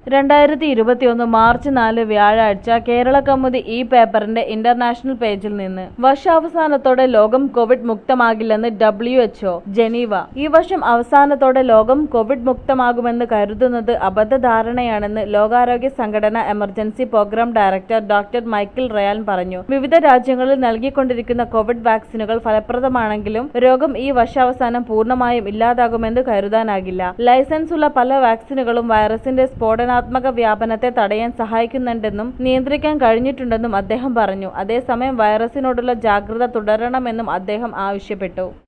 രണ്ടായിരത്തി ഇരുപത്തിയൊന്ന് മാർച്ച് നാല് വ്യാഴാഴ്ച കേരള കൗമുദി ഈ പേപ്പറിന്റെ ഇന്റർനാഷണൽ പേജിൽ നിന്ന് വർഷാവസാനത്തോടെ ലോകം കോവിഡ് മുക്തമാകില്ലെന്ന് ഡബ്ല്യു എച്ച്ഒ ജനീവ ഈ വർഷം അവസാനത്തോടെ ലോകം കോവിഡ് മുക്തമാകുമെന്ന് കരുതുന്നത് അബദ്ധധാരണയാണെന്ന് ലോകാരോഗ്യ സംഘടന emergency programme director doctor Michael Ryan പറഞ്ഞു വിവിധ രാജ്യങ്ങളിൽ നൽകിക്കൊണ്ടിരിക്കുന്ന കോവിഡ് വാക്സിനുകൾ ഫലപ്രദമാണെങ്കിലും രോഗം ഈ വർഷാവസാനം പൂർണ്ണമായും ഇല്ലാതാകുമെന്ന് കരുതാനാകില്ല ലൈസൻസ് ഉള്ള പല വാക്സിനുകളും വൈറസിന്റെ സ്ഫോടനാത്മക വ്യാപനത്തെ തടയാൻ സഹായിക്കുന്നുണ്ടെന്നും നിയന്ത്രിക്കാൻ കഴിഞ്ഞിട്ടുണ്ടെന്നും അദ്ദേഹം പറഞ്ഞു അതേസമയം വൈറസിനോടുള്ള ജാഗ്രത തുടരണമെന്നും അദ്ദേഹം ആവശ്യപ്പെട്ടു